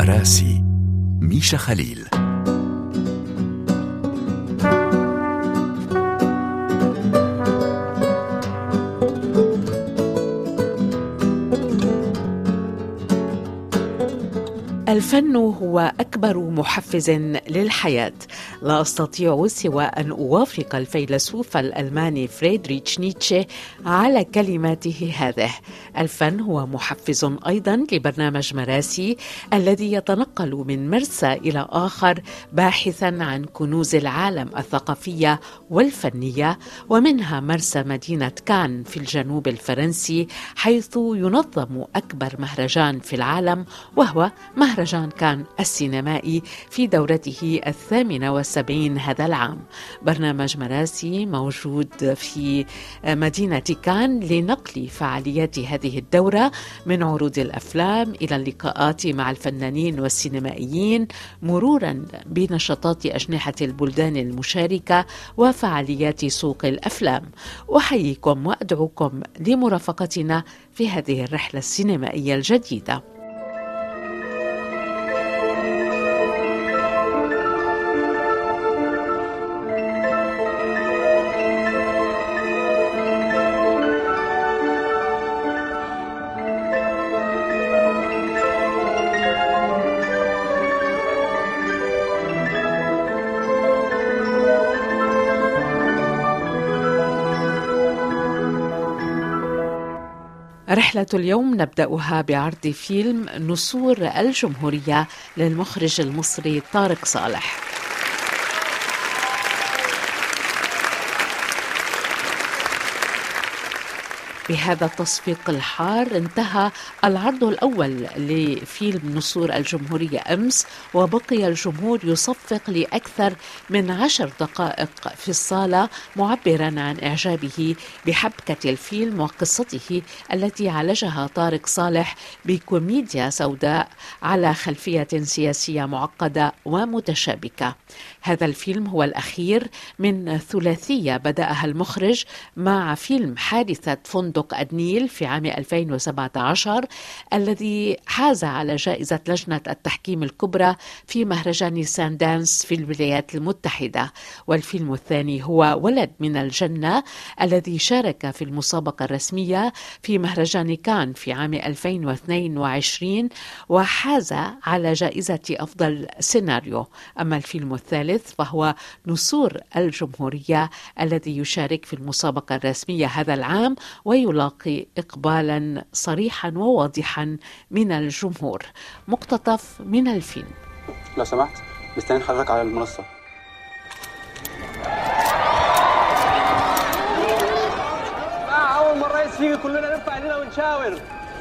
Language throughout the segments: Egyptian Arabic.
مراسي ميشا خليل الفن هو اكبر محفز للحياه لا استطيع سوى ان اوافق الفيلسوف الالماني فريدريتش نيتشه على كلماته هذه الفن هو محفز ايضا لبرنامج مراسي الذي يتنقل من مرسى الى اخر باحثا عن كنوز العالم الثقافيه والفنيه ومنها مرسى مدينه كان في الجنوب الفرنسي حيث ينظم اكبر مهرجان في العالم وهو مهرجان مهرجان كان السينمائي في دورته الثامنة والسبعين هذا العام برنامج مراسي موجود في مدينة كان لنقل فعاليات هذه الدورة من عروض الأفلام إلى اللقاءات مع الفنانين والسينمائيين مرورا بنشاطات أجنحة البلدان المشاركة وفعاليات سوق الأفلام أحييكم وأدعوكم لمرافقتنا في هذه الرحلة السينمائية الجديدة رحلة اليوم نبدأها بعرض فيلم نسور الجمهورية للمخرج المصري طارق صالح بهذا التصفيق الحار انتهى العرض الأول لفيلم نسور الجمهورية أمس وبقي الجمهور يصفق لأكثر من عشر دقائق في الصالة معبرا عن إعجابه بحبكة الفيلم وقصته التي عالجها طارق صالح بكوميديا سوداء على خلفية سياسية معقدة ومتشابكة هذا الفيلم هو الأخير من ثلاثية بدأها المخرج مع فيلم حادثة فندق فندق أدنيل في عام 2017 الذي حاز على جائزة لجنة التحكيم الكبرى في مهرجان ساندانس في الولايات المتحدة والفيلم الثاني هو ولد من الجنة الذي شارك في المسابقة الرسمية في مهرجان كان في عام 2022 وحاز على جائزة أفضل سيناريو أما الفيلم الثالث فهو نسور الجمهورية الذي يشارك في المسابقة الرسمية هذا العام ويلاقي يلاقي إقبالا صريحا وواضحا من الجمهور مقتطف من الفيلم لو سمحت مستنيين حضرتك على المنصة أول ما الرئيس يجي كلنا نرفع ايدينا ونشاور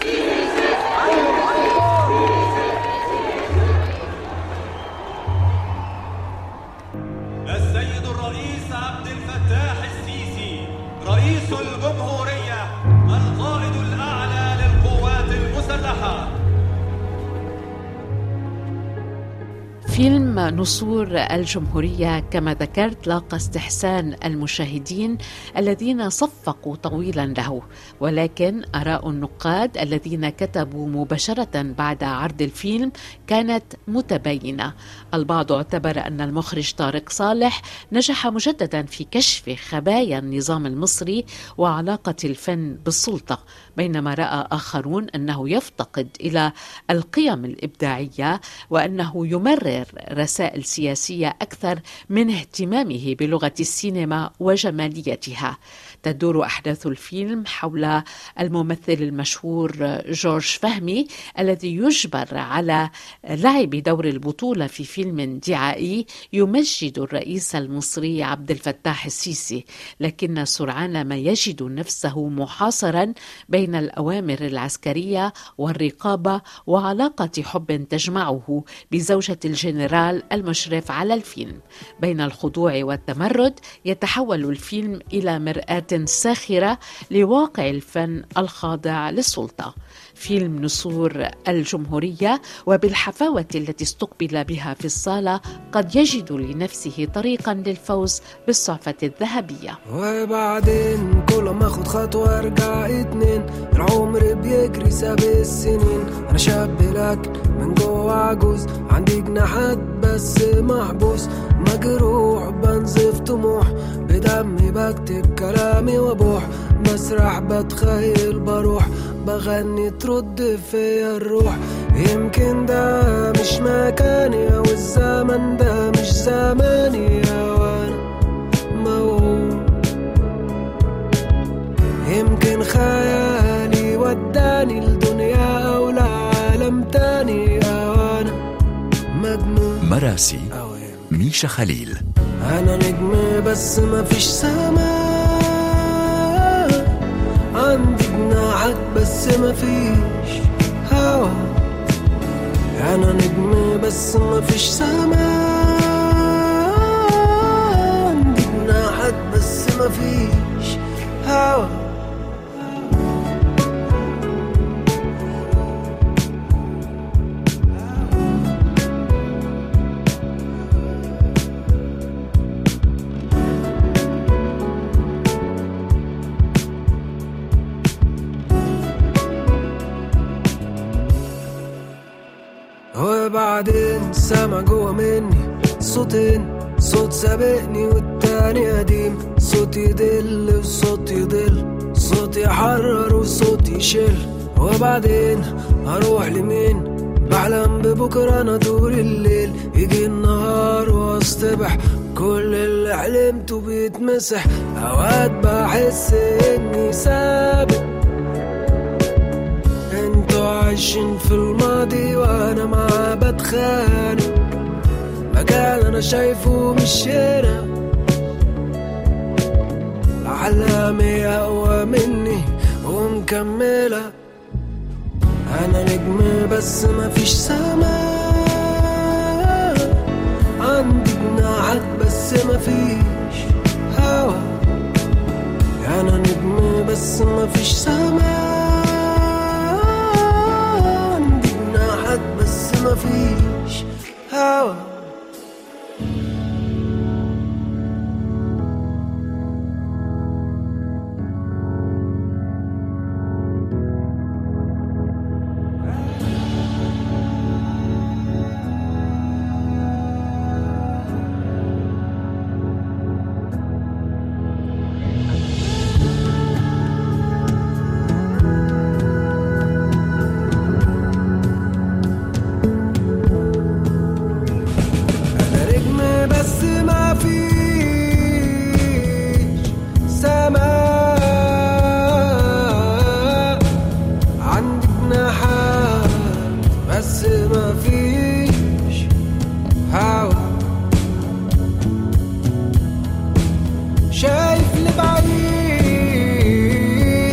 السيد الرئيس عبد الفتاح السيسي رئيس الجمهورية القائد الأعلى للقوات المسلحة فيلم نسور الجمهورية كما ذكرت لاقى استحسان المشاهدين الذين صفقوا طويلا له ولكن آراء النقاد الذين كتبوا مباشرة بعد عرض الفيلم كانت متباينة البعض اعتبر أن المخرج طارق صالح نجح مجددا في كشف خبايا النظام المصري وعلاقة الفن بالسلطة بينما رأى آخرون أنه يفتقد إلى القيم الإبداعية وأنه يمرر رسائل سياسيه اكثر من اهتمامه بلغه السينما وجماليتها تدور احداث الفيلم حول الممثل المشهور جورج فهمي الذي يجبر على لعب دور البطوله في فيلم دعائي يمجد الرئيس المصري عبد الفتاح السيسي لكن سرعان ما يجد نفسه محاصرا بين الاوامر العسكريه والرقابه وعلاقه حب تجمعه بزوجه الجنرال الجنرال المشرف على الفيلم بين الخضوع والتمرد يتحول الفيلم إلى مرآة ساخرة لواقع الفن الخاضع للسلطة فيلم نسور الجمهورية وبالحفاوة التي استقبل بها في الصالة قد يجد لنفسه طريقا للفوز بالصعفة الذهبية وبعدين كل لما اخد خطوة ارجع اتنين العمر بيجري ساب السنين انا شاب لكن من جوه عجوز عندي جناحات بس محبوس مجروح بنزف طموح بدمي بكتب كلامي وابوح بسرح بتخيل بروح بغني ترد فيا الروح يمكن ده مش مكاني او الزمن ده مش زماني وانا موهوم يمكن خيالي وداني لدنيا او لعالم تاني او انا مجنون مراسي او يمكن ميشا خليل انا نجم بس ما فيش سما عندي جناحات بس ما فيش هوا انا نجم بس ما فيش سما عندي جناحات بس ما فيش هوا وبعدين سامع جوا مني صوتين صوت سابقني والتاني قديم صوت يدل وصوت يضل صوت يحرر وصوت يشل وبعدين هروح لمين بحلم ببكرة أنا طول الليل يجي النهار واصطبح كل اللي حلمته بيتمسح أوقات بحس إني سابق انتوا عايشين في الماضي وانا معاه بتخانق مكان انا شايفه مش هنا احلامي اقوى مني ومكمله انا نجم بس ما فيش سما عندي جناحات بس ما فيش هوا انا نجم بس ما فيش سما عندي جناحات بس ما فيش هوا انا نجم بس ما فيش سماء عندي جناحات بس ما فيش هوا شايف لبعيد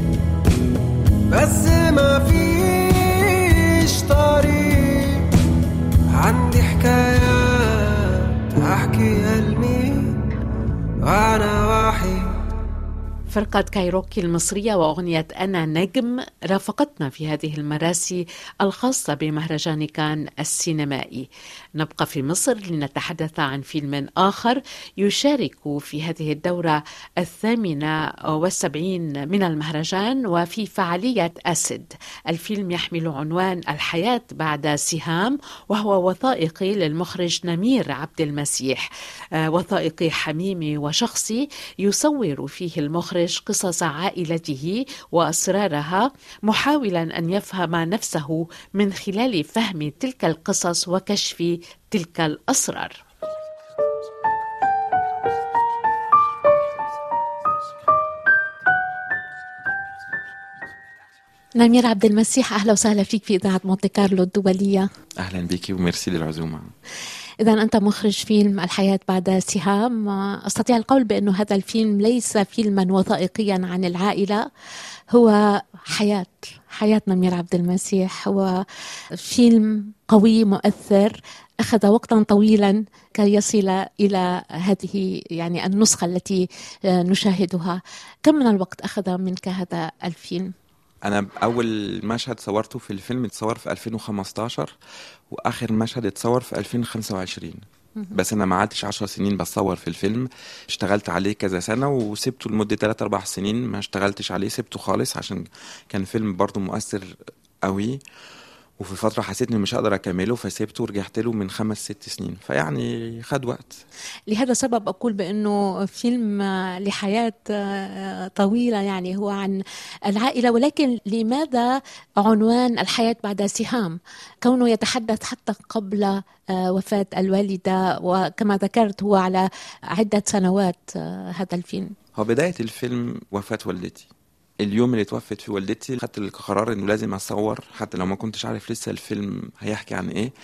بس ما فيش طريق عندي حكايات احكيها لمين وانا وحيد فرقة كايروكي المصرية وأغنية أنا نجم رافقتنا في هذه المراسي الخاصة بمهرجان كان السينمائي نبقى في مصر لنتحدث عن فيلم آخر يشارك في هذه الدورة الثامنة والسبعين من المهرجان وفي فعالية أسد الفيلم يحمل عنوان الحياة بعد سهام وهو وثائقي للمخرج نمير عبد المسيح آه، وثائقي حميمي وشخصي يصور فيه المخرج قصص عائلته واسرارها محاولا ان يفهم نفسه من خلال فهم تلك القصص وكشف تلك الاسرار نمير عبد المسيح اهلا وسهلا فيك في اذاعه مونتي كارلو الدوليه اهلا بك وميرسي للعزومه إذا أنت مخرج فيلم الحياة بعد سهام أستطيع القول بأنه هذا الفيلم ليس فيلما وثائقيا عن العائلة هو حياة حياة نمير عبد المسيح هو فيلم قوي مؤثر أخذ وقتا طويلا كي يصل إلى هذه يعني النسخة التي نشاهدها كم من الوقت أخذ منك هذا الفيلم؟ انا اول مشهد صورته في الفيلم اتصور في 2015 واخر مشهد اتصور في 2025 بس انا ما قعدتش 10 سنين بصور في الفيلم اشتغلت عليه كذا سنه وسبته لمده 3 4 سنين ما اشتغلتش عليه سبته خالص عشان كان فيلم برضو مؤثر قوي وفي فترة حسيت اني مش هقدر اكمله فسيبته ورجعت له من خمس ست سنين فيعني خد وقت لهذا السبب أقول بأنه فيلم آه، لحياة آه، طويلة يعني هو عن العائلة ولكن لماذا عنوان الحياة بعد سهام كونه يتحدث حتى قبل آه، وفاة الوالدة وكما ذكرت هو على عدة سنوات آه، هذا الفيلم هو بداية الفيلم وفاة والدتي اليوم اللي توفت فيه والدتي خدت القرار انه لازم اصور حتى لو ما كنتش عارف لسه الفيلم هيحكي عن ايه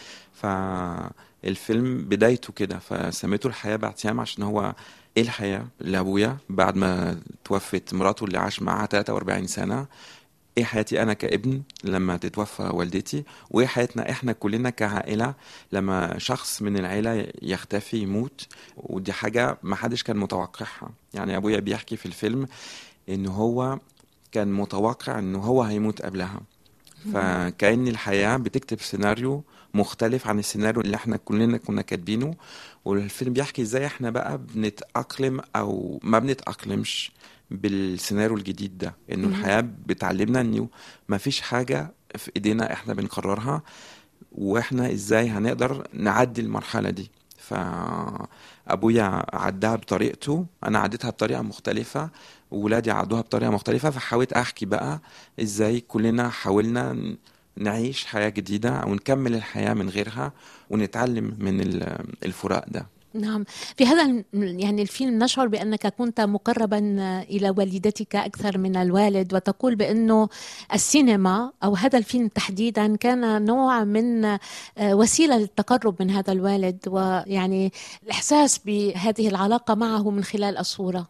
فالفيلم بدايته كده فسميته الحياة بعد سهام عشان هو ايه الحياة لابويا بعد ما توفت مراته اللي عاش معاها 43 سنة ايه حياتي انا كابن لما تتوفى والدتي وايه حياتنا احنا كلنا كعائله لما شخص من العيله يختفي يموت ودي حاجه ما حدش كان متوقعها يعني ابويا بيحكي في الفيلم ان هو كان متوقع ان هو هيموت قبلها فكأن الحياة بتكتب سيناريو مختلف عن السيناريو اللي احنا كلنا كنا كاتبينه والفيلم بيحكي ازاي احنا بقى بنتأقلم او ما بنتأقلمش بالسيناريو الجديد ده انه الحياة بتعلمنا انه ما فيش حاجة في ايدينا احنا بنقررها واحنا ازاي هنقدر نعدي المرحلة دي فابويا عدها بطريقته انا عديتها بطريقة مختلفة وولادي عدوها بطريقة مختلفة فحاولت احكي بقى ازاي كلنا حاولنا ن- نعيش حياة جديدة او نكمل الحياة من غيرها ونتعلم من ال- الفراق ده نعم في هذا الم- يعني الفيلم نشعر بأنك كنت مقربا إلى والدتك أكثر من الوالد وتقول بأنه السينما أو هذا الفيلم تحديدا كان نوع من آه، وسيلة للتقرب من هذا الوالد ويعني الإحساس بهذه العلاقة معه من خلال الصورة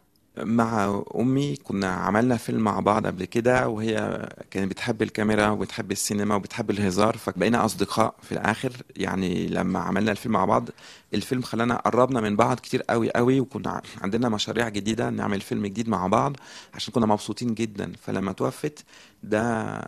مع امي كنا عملنا فيلم مع بعض قبل كده وهي كانت بتحب الكاميرا وبتحب السينما وبتحب الهزار فبقينا اصدقاء في الاخر يعني لما عملنا الفيلم مع بعض الفيلم خلانا قربنا من بعض كتير قوي قوي وكنا عندنا مشاريع جديدة نعمل فيلم جديد مع بعض عشان كنا مبسوطين جدا فلما توفت ده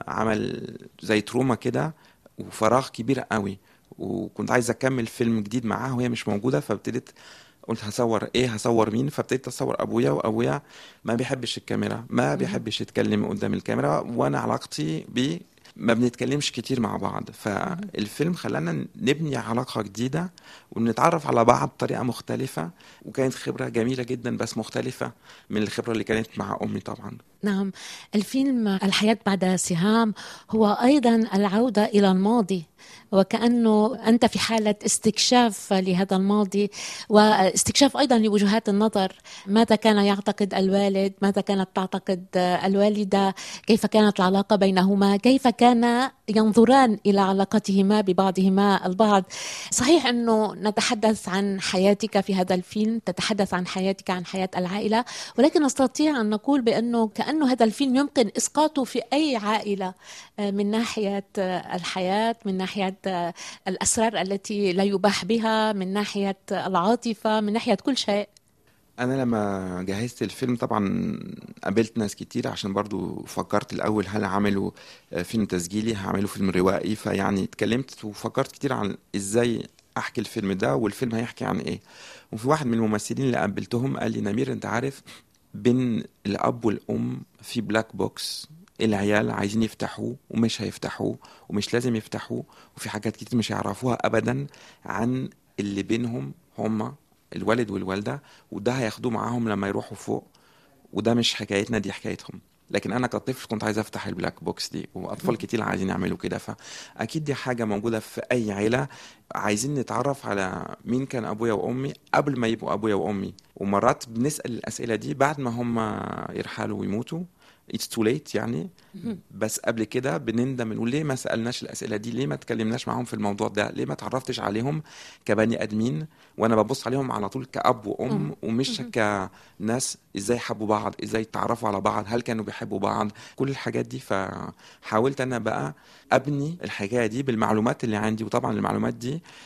عمل زي تروما كده وفراغ كبير قوي وكنت عايز اكمل فيلم جديد معاها وهي مش موجودة فابتديت قلت هصور ايه هصور مين فابتديت اصور ابويا وابويا ما بيحبش الكاميرا ما بيحبش يتكلم قدام الكاميرا وانا علاقتي بيه ما بنتكلمش كتير مع بعض فالفيلم خلانا نبني علاقة جديدة ونتعرف على بعض بطريقة مختلفة وكانت خبرة جميلة جدا بس مختلفة من الخبرة اللي كانت مع أمي طبعا نعم الفيلم الحياة بعد سهام هو أيضا العودة إلى الماضي وكأنه أنت في حالة استكشاف لهذا الماضي واستكشاف أيضا لوجهات النظر ماذا كان يعتقد الوالد ماذا كانت تعتقد الوالدة كيف كانت العلاقة بينهما كيف كان ينظران إلى علاقتهما ببعضهما البعض صحيح أنه نتحدث عن حياتك في هذا الفيلم تتحدث عن حياتك عن حياة العائلة ولكن نستطيع أن نقول بأنه كأنه هذا الفيلم يمكن إسقاطه في أي عائلة آه، من ناحية آه، الحياة من ناحية آه، الأسرار التي لا يباح بها من ناحية العاطفة من ناحية كل شيء انا لما جهزت الفيلم طبعا قابلت ناس كتير عشان برضو فكرت الاول هل هعمله فيلم تسجيلي هعمله فيلم روائي فيعني اتكلمت وفكرت كتير عن ازاي احكي الفيلم ده والفيلم هيحكي عن ايه وفي واحد من الممثلين اللي قابلتهم قال لي نمير انت عارف بين الاب والام في بلاك بوكس العيال عايزين يفتحوه ومش هيفتحوه ومش لازم يفتحوه وفي حاجات كتير مش هيعرفوها ابدا عن اللي بينهم هما الوالد والوالدة وده هياخدوه معاهم لما يروحوا فوق وده مش حكايتنا دي حكايتهم لكن انا كطفل كنت عايز افتح البلاك بوكس دي واطفال كتير عايزين يعملوا كده فاكيد دي حاجه موجوده في اي عيله عايزين نتعرف على مين كان ابويا وامي قبل ما يبقوا ابويا وامي ومرات بنسال الاسئله دي بعد ما هم يرحلوا ويموتوا اتس تو ليت يعني بس قبل كده بنندم نقول ليه ما سالناش الاسئله دي ليه ما اتكلمناش معاهم في الموضوع ده ليه ما تعرفتش عليهم كبني ادمين وانا ببص عليهم على طول كاب وام ومش كناس ازاي حبوا بعض ازاي تعرفوا على بعض هل كانوا بيحبوا بعض كل الحاجات دي فحاولت انا بقى ابني الحكايه دي بالمعلومات اللي عندي وطبعا المعلومات دي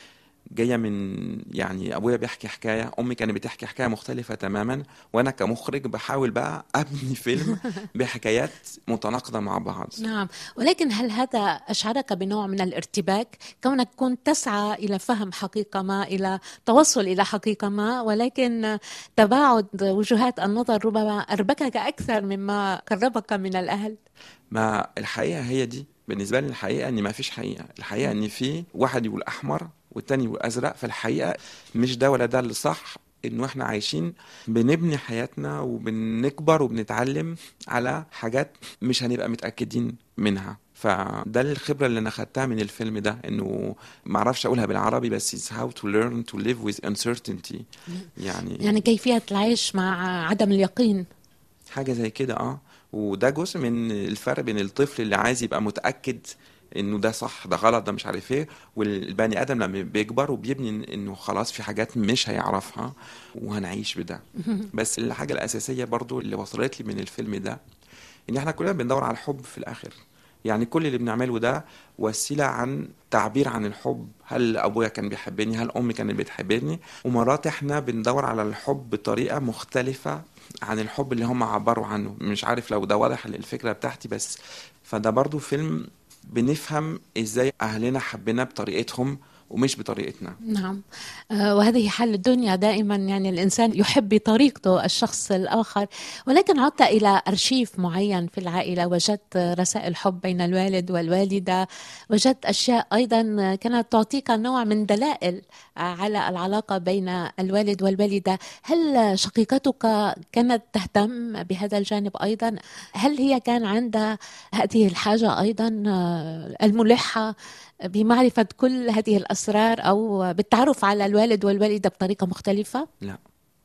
جايه من يعني ابويا بيحكي حكايه امي كانت بتحكي حكايه مختلفه تماما وانا كمخرج بحاول بقى ابني فيلم بحكايات متناقضه مع بعض نعم ولكن هل هذا أشعرك بنوع من الارتباك كونك كنت تسعى إلى فهم حقيقة ما إلى توصل إلى حقيقة ما ولكن تباعد وجهات النظر ربما أربكك أكثر مما قربك من الأهل ما الحقيقه هي دي بالنسبه لي الحقيقه ان ما فيش حقيقه الحقيقه ان في واحد يقول احمر والتاني يقول ازرق فالحقيقه مش ده ولا ده اللي صح انه احنا عايشين بنبني حياتنا وبنكبر وبنتعلم على حاجات مش هنبقى متاكدين منها فده الخبره اللي انا خدتها من الفيلم ده انه ما اعرفش اقولها بالعربي بس it's how to learn to live with uncertainty يعني يعني كيفية العيش مع عدم اليقين حاجه زي كده اه وده جزء من الفرق بين الطفل اللي عايز يبقى متاكد انه ده صح ده غلط ده مش عارف ايه والبني ادم لما بيكبر وبيبني انه خلاص في حاجات مش هيعرفها وهنعيش بده بس الحاجه الاساسيه برضو اللي وصلت لي من الفيلم ده ان احنا كلنا بندور على الحب في الاخر يعني كل اللي بنعمله ده وسيلة عن تعبير عن الحب هل أبويا كان بيحبني هل أمي كانت بتحبني ومرات إحنا بندور على الحب بطريقة مختلفة عن الحب اللي هم عبروا عنه مش عارف لو ده واضح الفكرة بتاعتي بس فده برضو فيلم بنفهم إزاي أهلنا حبنا بطريقتهم ومش بطريقتنا نعم آه، وهذه حال الدنيا دائما يعني الإنسان يحب بطريقته الشخص الآخر ولكن عدت إلى أرشيف معين في العائلة وجدت رسائل حب بين الوالد والوالدة وجدت أشياء أيضا كانت تعطيك نوع من دلائل على العلاقة بين الوالد والوالدة هل شقيقتك كانت تهتم بهذا الجانب أيضا هل هي كان عندها هذه الحاجة أيضا آه، الملحة بمعرفة كل هذه الأسرار أو بالتعرف على الوالد والوالدة بطريقة مختلفة؟ لا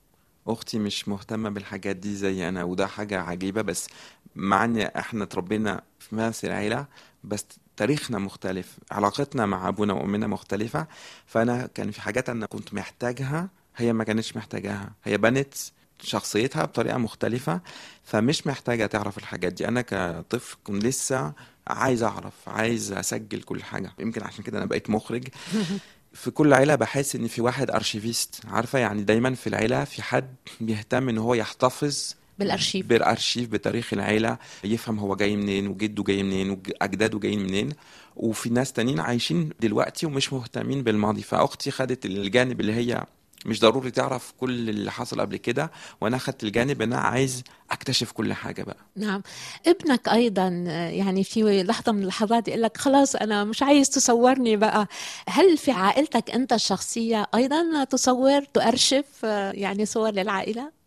اختي مش مهتمه بالحاجات دي زي انا وده حاجه عجيبه بس مع ان احنا اتربينا في نفس العيله بس تاريخنا مختلف علاقتنا مع ابونا وامنا مختلفه فانا كان في حاجات انا كنت محتاجها هي ما كانتش محتاجاها هي بنت شخصيتها بطريقه مختلفه فمش محتاجه تعرف الحاجات دي انا كطفل كنت لسه عايز اعرف عايز اسجل كل حاجه يمكن عشان كده انا بقيت مخرج في كل عيله بحس ان في واحد ارشيفيست عارفه يعني دايما في العيله في حد بيهتم ان هو يحتفظ بالأرشيف بالارشيف بتاريخ العيله يفهم هو جاي منين وجده جاي منين واجداده جايين منين وفي ناس تانيين عايشين دلوقتي ومش مهتمين بالماضي فاختي خدت الجانب اللي هي مش ضروري تعرف كل اللي حصل قبل كده وانا خدت الجانب ان انا عايز اكتشف كل حاجه بقى نعم ابنك ايضا يعني في لحظه من اللحظات يقول لك خلاص انا مش عايز تصورني بقى هل في عائلتك انت الشخصيه ايضا تصور تؤرشف يعني صور للعائله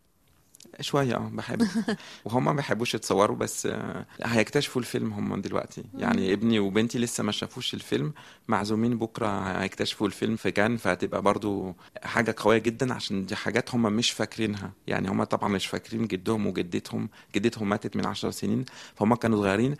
شوية اه بحب وهم ما بيحبوش يتصوروا بس آه، هيكتشفوا الفيلم هم دلوقتي يعني ابني وبنتي لسه ما شافوش الفيلم معزومين بكرة هيكتشفوا الفيلم في كان فهتبقى برضو حاجة قوية جدا عشان دي حاجات هم مش فاكرينها يعني هم طبعا مش فاكرين جدهم وجدتهم جدتهم ماتت من عشر سنين فهم كانوا صغيرين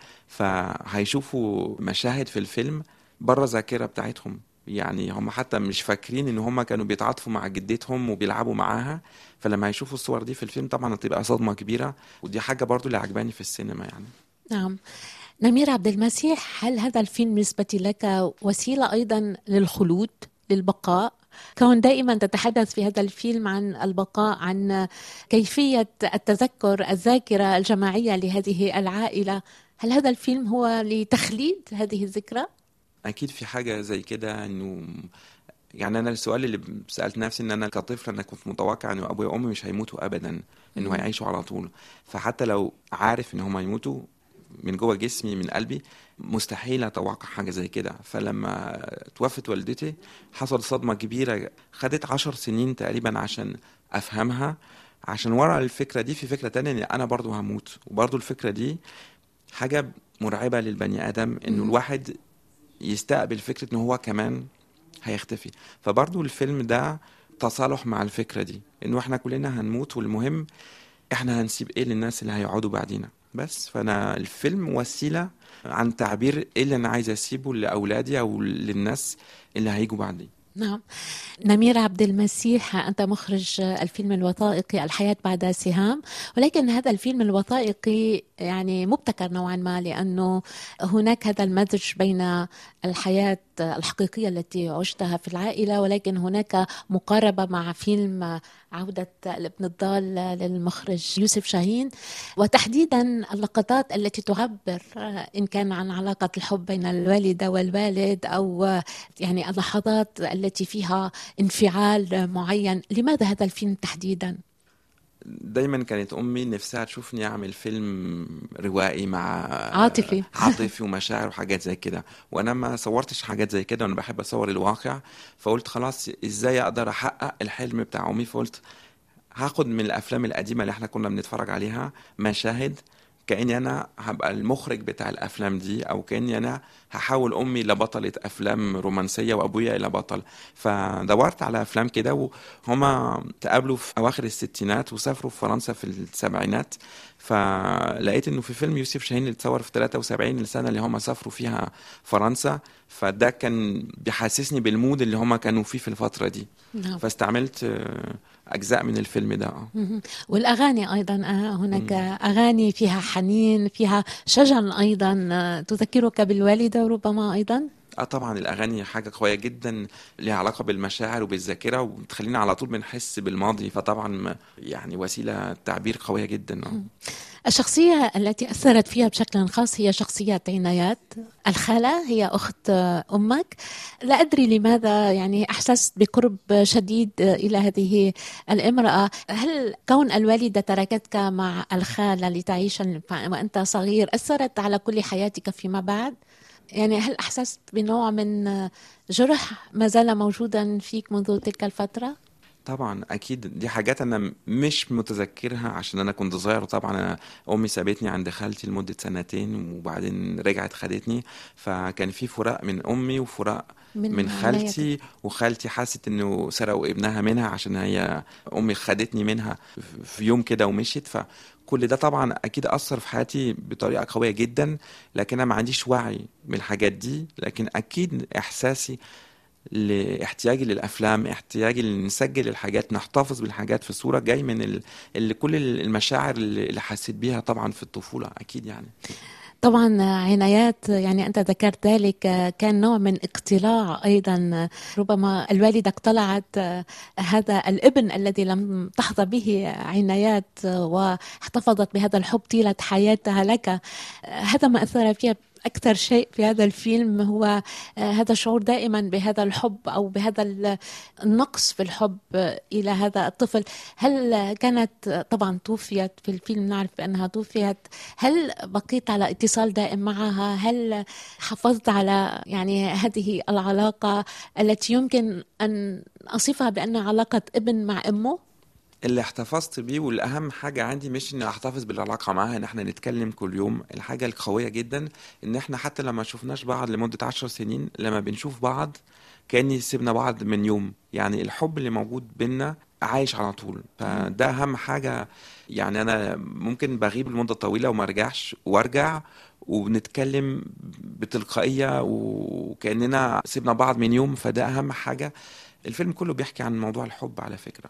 فهيشوفوا مشاهد في الفيلم بره الذاكرة بتاعتهم يعني هم حتى مش فاكرين ان هم كانوا بيتعاطفوا مع جدتهم وبيلعبوا معاها فلما هيشوفوا الصور دي في الفيلم طبعا هتبقى صدمة كبيرة ودي حاجة برضو اللي عجباني في السينما يعني نعم نمير عبد المسيح هل هذا الفيلم بالنسبة لك وسيلة أيضا للخلود للبقاء كون دائما تتحدث في هذا الفيلم عن البقاء عن كيفية التذكر الذاكرة الجماعية لهذه العائلة هل هذا الفيلم هو لتخليد هذه الذكرى؟ اكيد في حاجه زي كده انه يعني انا السؤال اللي سالت نفسي ان انا كطفل انا كنت متوقع انه ابويا وامي مش هيموتوا ابدا انه هيعيشوا على طول فحتى لو عارف ان هم هيموتوا من جوه جسمي من قلبي مستحيل اتوقع حاجه زي كده فلما توفت والدتي حصل صدمه كبيره خدت عشر سنين تقريبا عشان افهمها عشان ورا الفكره دي في فكره تانية ان انا برضو هموت وبرضو الفكره دي حاجه مرعبه للبني ادم انه الواحد يستقبل فكره ان هو كمان هيختفي فبرضو الفيلم ده تصالح مع الفكره دي انه احنا كلنا هنموت والمهم احنا هنسيب ايه للناس اللي هيقعدوا بعدينا بس فانا الفيلم وسيله عن تعبير ايه اللي انا عايز اسيبه لاولادي او للناس اللي هيجوا بعدي نعم نمير عبد المسيح أنت مخرج الفيلم الوثائقي الحياة بعد سهام ولكن هذا الفيلم الوثائقي يعني مبتكر نوعا ما لأنه هناك هذا المزج بين الحياة الحقيقية التي عشتها في العائلة ولكن هناك مقاربة مع فيلم عودة الابن الضال للمخرج يوسف شاهين وتحديدا اللقطات التي تعبر إن كان عن علاقة الحب بين الوالدة والوالد أو يعني اللحظات التي فيها انفعال معين لماذا هذا الفيلم تحديدا؟ دايما كانت امي نفسها تشوفني اعمل فيلم روائي مع عاطفي. عاطفي ومشاعر وحاجات زي كده وانا ما صورتش حاجات زي كده وانا بحب اصور الواقع فقلت خلاص ازاي اقدر احقق الحلم بتاع امي فقلت هاخد من الافلام القديمه اللي احنا كنا بنتفرج عليها مشاهد كاني انا هبقى المخرج بتاع الافلام دي او كاني انا هحول امي لبطله افلام رومانسيه وابويا الى بطل فدورت على افلام كده وهما تقابلوا في اواخر الستينات وسافروا في فرنسا في السبعينات فلقيت انه في فيلم يوسف شاهين اللي اتصور في 73 السنه اللي هم سافروا فيها فرنسا فده كان بيحسسني بالمود اللي هم كانوا فيه في الفتره دي نعم. فاستعملت آه، اجزاء من الفيلم ده آه. مهم. والأغاني أيضا آه، هناك أغاني فيها حنين فيها شجن أيضا آه، تذكرك بالوالدة ربما أيضا اه طبعا الاغاني حاجه قويه جدا ليها علاقه بالمشاعر وبالذاكره وبتخلينا على طول بنحس بالماضي فطبعا م- يعني وسيله تعبير قويه جدا آه. الشخصية التي أثرت فيها بشكل خاص هي شخصية عنايات الخالة هي أخت أمك لا أدري لماذا يعني أحسست بقرب شديد إلى هذه الامرأة هل كون الوالدة تركتك مع الخالة لتعيش وأنت صغير أثرت على كل حياتك فيما بعد؟ يعني هل أحسست بنوع من جرح ما زال موجودا فيك منذ تلك الفترة؟ طبعا اكيد دي حاجات انا مش متذكرها عشان انا كنت صغير وطبعا انا امي سابتني عند خالتي لمده سنتين وبعدين رجعت خدتني فكان في فراق من امي وفراق من من, من عنايتك. خالتي وخالتي حست انه سرقوا ابنها منها عشان هي امي خدتني منها في يوم كده ومشيت فكل ده طبعا اكيد اثر في حياتي بطريقه قويه جدا لكن انا ما عنديش وعي بالحاجات دي لكن اكيد احساسي لاحتياجي للافلام احتياجي لنسجل الحاجات نحتفظ بالحاجات في صوره جاي من ال... اللي كل المشاعر اللي اللي حسيت بيها طبعا في الطفوله اكيد يعني طبعا عنايات يعني أنت ذكرت ذلك كان نوع من اقتلاع أيضا ربما الوالدة اقتلعت هذا الابن الذي لم تحظى به عنايات واحتفظت بهذا الحب طيلة حياتها لك هذا ما أثر فيها أكثر شيء في هذا الفيلم هو هذا الشعور دائما بهذا الحب أو بهذا النقص في الحب إلى هذا الطفل هل كانت طبعا توفيت في الفيلم نعرف بأنها توفيت هل بقيت على اتصال دائم معها هل حافظت على يعني هذه العلاقة التي يمكن أن أصفها بأنها علاقة ابن مع أمه اللي احتفظت بيه والاهم حاجه عندي مش ان احتفظ بالعلاقه معاها ان احنا نتكلم كل يوم الحاجه القويه جدا ان احنا حتى لما شفناش بعض لمده عشر سنين لما بنشوف بعض كاني سيبنا بعض من يوم يعني الحب اللي موجود بينا عايش على طول فده اهم حاجه يعني انا ممكن بغيب لمده طويله وما ارجعش وارجع وبنتكلم بتلقائيه وكاننا سيبنا بعض من يوم فده اهم حاجه الفيلم كله بيحكي عن موضوع الحب على فكره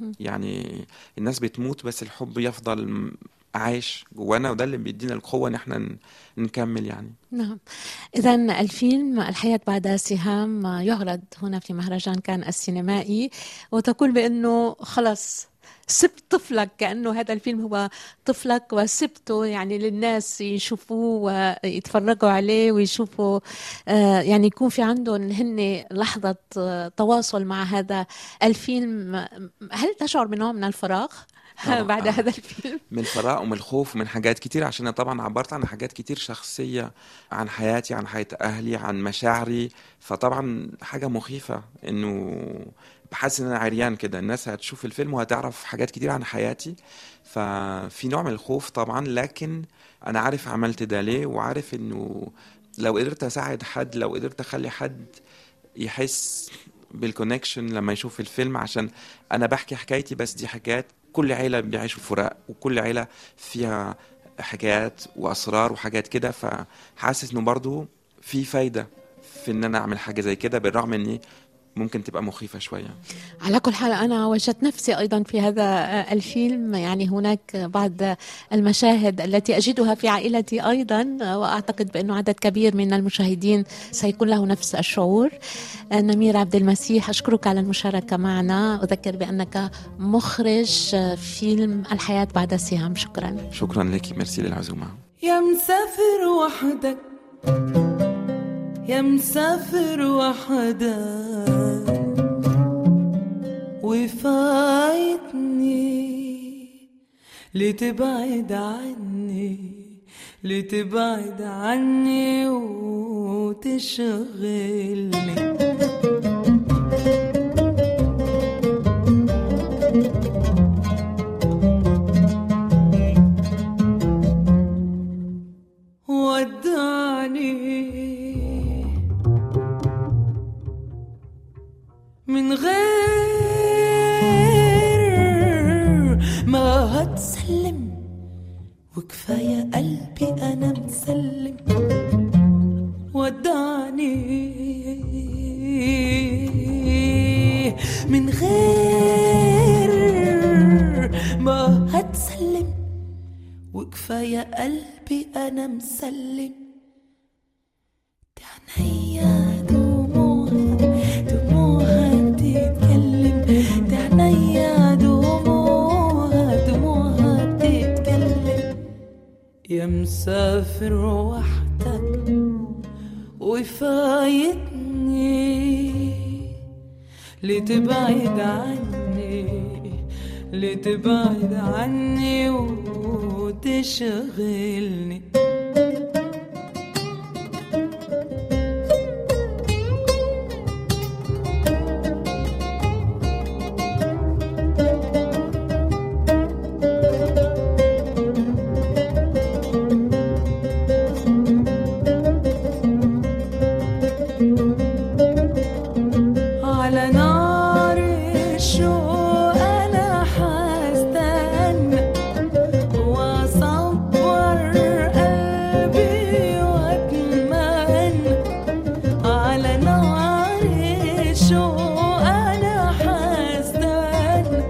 يعني الناس بتموت بس الحب يفضل م- عايش جوانا وده اللي بيدينا القوة ان احنا ن- نكمل يعني نعم إذا الفيلم الحياة بعد سهام يعرض هنا في مهرجان كان السينمائي وتقول بأنه خلص سبت طفلك كأنه هذا الفيلم هو طفلك وسبته يعني للناس يشوفوه ويتفرجوا عليه ويشوفوا آه، يعني يكون في عندهم هن لحظة آه، تواصل مع هذا الفيلم هل تشعر بنوع من الفراغ طبعاً. بعد هذا الفيلم؟ من الفراغ ومن الخوف ومن حاجات كتير عشان انا طبعا عبرت عن حاجات كتير شخصية عن حياتي عن حياة اهلي عن مشاعري فطبعا حاجة مخيفة انه بحس ان انا عريان كده الناس هتشوف الفيلم وهتعرف حاجات كتير عن حياتي ففي نوع من الخوف طبعا لكن انا عارف عملت ده ليه وعارف انه لو قدرت اساعد حد لو قدرت اخلي حد يحس بالكونكشن لما يشوف الفيلم عشان انا بحكي حكايتي بس دي حكايات كل عيلة بيعيشوا فراق وكل عيلة فيها حاجات واسرار وحاجات كده فحاسس انه برضو في فايدة في ان انا اعمل حاجة زي كده بالرغم اني ممكن تبقى مخيفة شوية على كل حال أنا وجدت نفسي أيضا في هذا الفيلم يعني هناك بعض المشاهد التي أجدها في عائلتي أيضا وأعتقد بأنه عدد كبير من المشاهدين سيكون له نفس الشعور نمير عبد المسيح أشكرك على المشاركة معنا أذكر بأنك مخرج فيلم الحياة بعد السهام شكرا شكرا لك ميرسي للعزومة يا مسافر وحدك يا مسافر وحدك وفايتني لتبعد عني لتبعد عني وتشغلني ودعني من غير ما هتسلم وكفاية قلبي أنا مسلم ودعني من غير ما هتسلم وكفاية قلبي أنا مسلم دي عينيا دموعها دموعها بتتكلم دي عينيا دموعها دموعها بتتكلم يا مسافر وحدك وفايتني لتبعد عني لتبعد عني وتشغلني على نار الشوق انا حستنى واصبر قلبي واتمنى على نار الشوق انا حستنى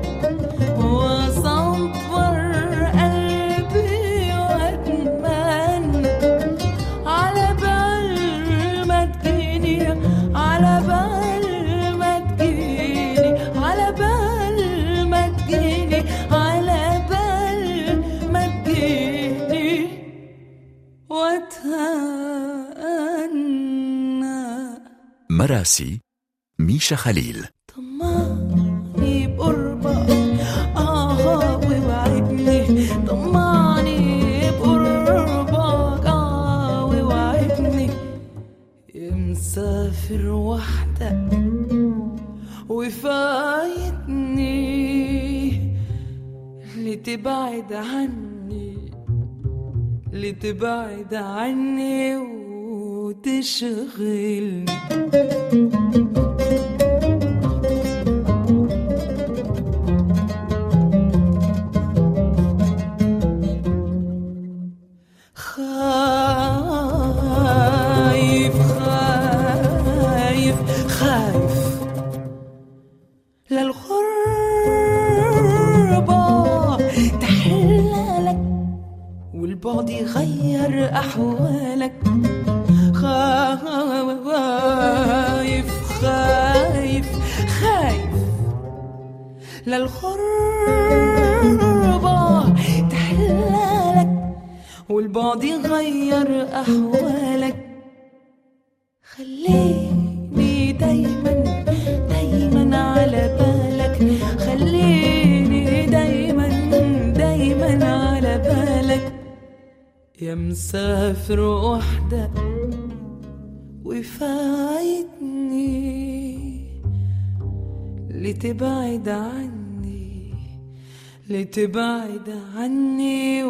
واصبر قلبي واتمنى على بال ما تجيني على بال ما تجيني على بال ما تجيني على بال ما تجيني واتهنى مراسي ميشا خليل طمعني بقربك اه ووعدني طمعني بقربك اه ووعدني يا مسافر وحدك وفايتني لتبعد عني لتبعد عني وتشغلني خايف خايف خايف للغربة تحلالك والبعد يغير أحوالك خايف خايف خايف للغربة تحلالك والبعد يغير أحوالك خليني دايما دايما على بالك خليني دايما دايما على بالك يا مسافر وحدك وفايتني لتبعد عني لتبعد عني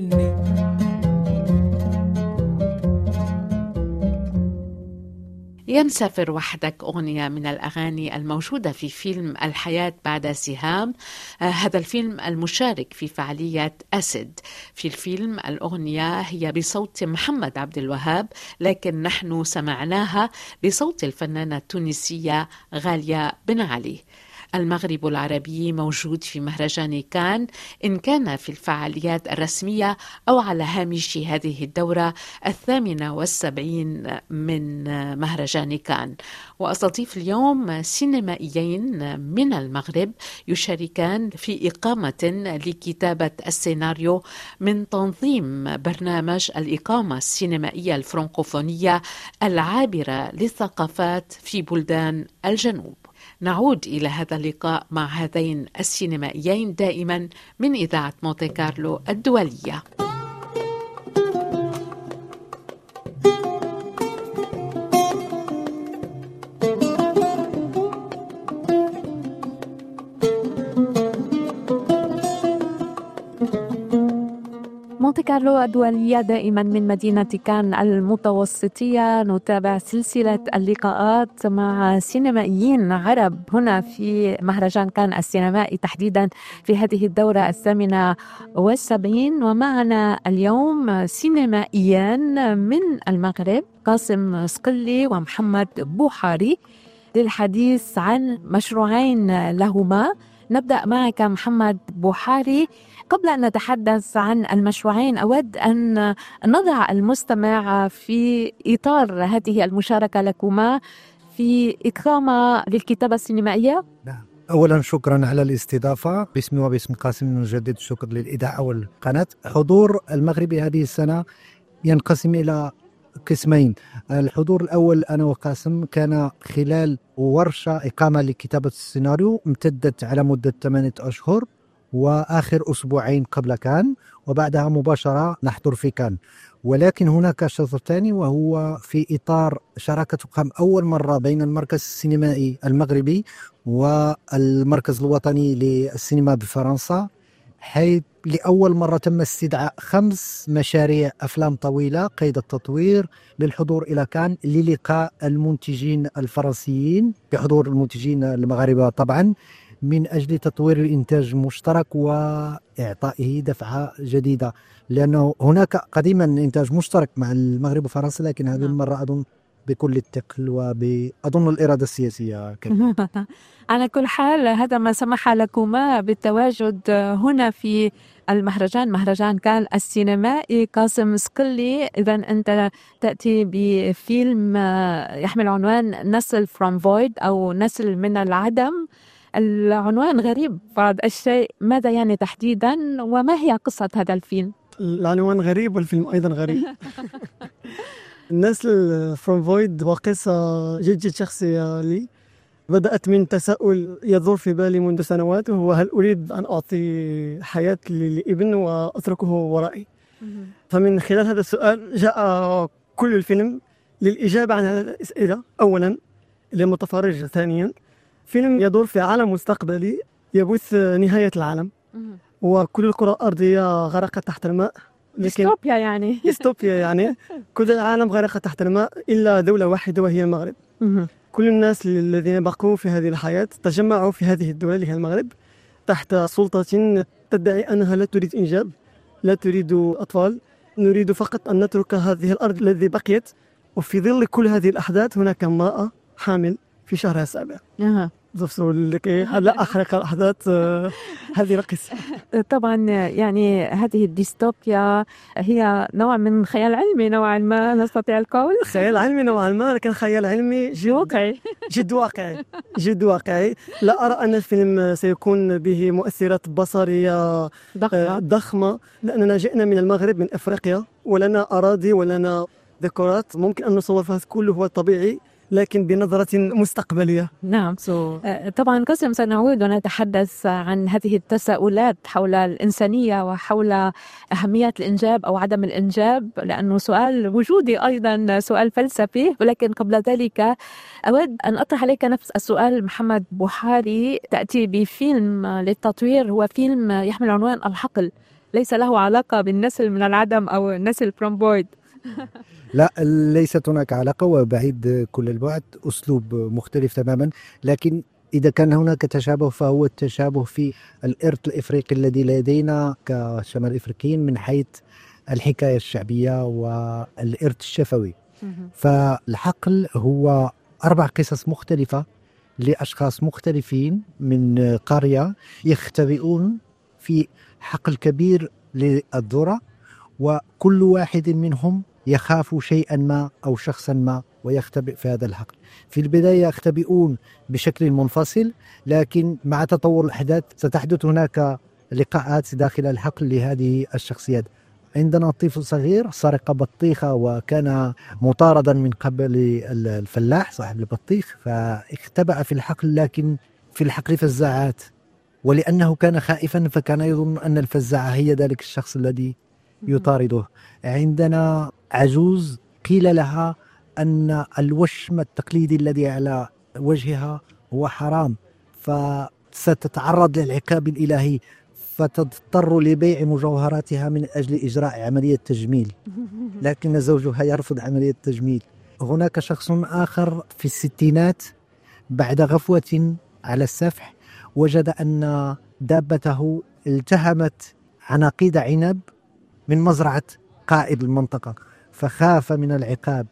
وتشغلني ينسافر وحدك أغنية من الأغاني الموجودة في فيلم الحياة بعد سهام آه، هذا الفيلم المشارك في فعالية أسد في الفيلم الأغنية هي بصوت محمد عبد الوهاب لكن نحن سمعناها بصوت الفنانة التونسية غالية بن علي المغرب العربي موجود في مهرجان كان إن كان في الفعاليات الرسمية أو على هامش هذه الدورة الثامنة والسبعين من مهرجان كان وأستضيف اليوم سينمائيين من المغرب يشاركان في إقامة لكتابة السيناريو من تنظيم برنامج الإقامة السينمائية الفرنكوفونية العابرة للثقافات في بلدان الجنوب نعود إلى هذا اللقاء مع هذين السينمائيين دائما من إذاعة مونتي كارلو الدولية مونتي كارلو الدولية دائما من مدينة كان المتوسطية نتابع سلسلة اللقاءات مع سينمائيين عرب هنا في مهرجان كان السينمائي تحديدا في هذه الدورة الثامنة والسبعين ومعنا اليوم سينمائيان من المغرب قاسم سقلي ومحمد بوحاري للحديث عن مشروعين لهما نبدأ معك محمد بوحاري قبل أن نتحدث عن المشروعين أود أن نضع المستمع في إطار هذه المشاركة لكما في إقامة للكتابة السينمائية اولا شكرا على الاستضافه باسمي وباسم قاسم نجدد الشكر للاذاعه والقناه حضور المغربي هذه السنه ينقسم الى قسمين الحضور الاول انا وقاسم كان خلال ورشه اقامه لكتابه السيناريو امتدت على مده ثمانيه اشهر واخر اسبوعين قبل كان وبعدها مباشره نحضر في كان ولكن هناك شطر ثاني وهو في اطار شراكه تقام اول مره بين المركز السينمائي المغربي والمركز الوطني للسينما بفرنسا حيث لأول مرة تم استدعاء خمس مشاريع أفلام طويلة قيد التطوير للحضور إلى كان للقاء المنتجين الفرنسيين بحضور المنتجين المغاربة طبعا من أجل تطوير الإنتاج المشترك وإعطائه دفعة جديدة لأنه هناك قديما إنتاج مشترك مع المغرب وفرنسا لكن هذه نعم. المرة أظن بكل الثقل وأظن الإرادة السياسية كذلك على كل حال هذا ما سمح لكما بالتواجد هنا في المهرجان مهرجان كان السينمائي قاسم سقلي إذا أنت تأتي بفيلم يحمل عنوان نسل فروم فويد أو نسل من العدم العنوان غريب بعض الشيء ماذا يعني تحديدا وما هي قصة هذا الفيلم؟ العنوان غريب والفيلم أيضا غريب النسل فروم فويد وقصة جد جد شخصية لي بدأت من تساؤل يدور في بالي منذ سنوات وهو هل أريد أن أعطي حياة لابن وأتركه ورائي فمن خلال هذا السؤال جاء كل الفيلم للإجابة عن هذه الأسئلة أولا للمتفرج ثانيا فيلم يدور في عالم مستقبلي يبث نهاية العالم وكل الكرة الأرضية غرقت تحت الماء لكن ديستوبيا يعني ديستوبيا يعني كل العالم غرق تحت الماء إلا دولة واحدة وهي المغرب كل الناس الذين بقوا في هذه الحياة تجمعوا في هذه الدولة اللي هي المغرب تحت سلطة تدعي أنها لا تريد إنجاب لا تريد أطفال نريد فقط أن نترك هذه الأرض التي بقيت وفي ظل كل هذه الأحداث هناك امرأة حامل في شهرها السابع أها. تفصل لك لا أحرق الأحداث آه، هذه القصة طبعا يعني هذه الديستوبيا هي نوع من خيال علمي نوعا ما نستطيع القول خيال علمي نوعا ما لكن خيال علمي جد واقعي جد واقعي جد واقعي لا أرى أن الفيلم سيكون به مؤثرات بصرية ضخمة ضخمة لأننا جئنا من المغرب من أفريقيا ولنا أراضي ولنا ديكورات ممكن أن نصور فيها كله هو طبيعي لكن بنظرة مستقبلية نعم آه، طبعا قسم سنعود ونتحدث عن هذه التساؤلات حول الإنسانية وحول أهمية الإنجاب أو عدم الإنجاب لأنه سؤال وجودي أيضا سؤال فلسفي ولكن قبل ذلك أود أن أطرح عليك نفس السؤال محمد بوحاري تأتي بفيلم للتطوير هو فيلم يحمل عنوان الحقل ليس له علاقة بالنسل من العدم أو النسل فروم بويد لا ليست هناك علاقة وبعيد كل البعد أسلوب مختلف تماما لكن إذا كان هناك تشابه فهو التشابه في الإرث الإفريقي الذي لدينا كشمال إفريقيين من حيث الحكاية الشعبية والإرث الشفوي فالحقل هو أربع قصص مختلفة لأشخاص مختلفين من قرية يختبئون في حقل كبير للذرة وكل واحد منهم يخاف شيئا ما أو شخصا ما ويختبئ في هذا الحقل في البداية يختبئون بشكل منفصل لكن مع تطور الأحداث ستحدث هناك لقاءات داخل الحقل لهذه الشخصيات عندنا طفل صغير سرق بطيخة وكان مطاردا من قبل الفلاح صاحب البطيخ فاختبأ في الحقل لكن في الحقل فزاعات ولأنه كان خائفا فكان يظن أن الفزاعة هي ذلك الشخص الذي يطارده عندنا عجوز قيل لها أن الوشم التقليدي الذي على وجهها هو حرام فستتعرض للعقاب الإلهي فتضطر لبيع مجوهراتها من أجل إجراء عملية تجميل لكن زوجها يرفض عملية التجميل هناك شخص آخر في الستينات بعد غفوة على السفح وجد أن دابته التهمت عناقيد عنب من مزرعة قائد المنطقة فخاف من العقاب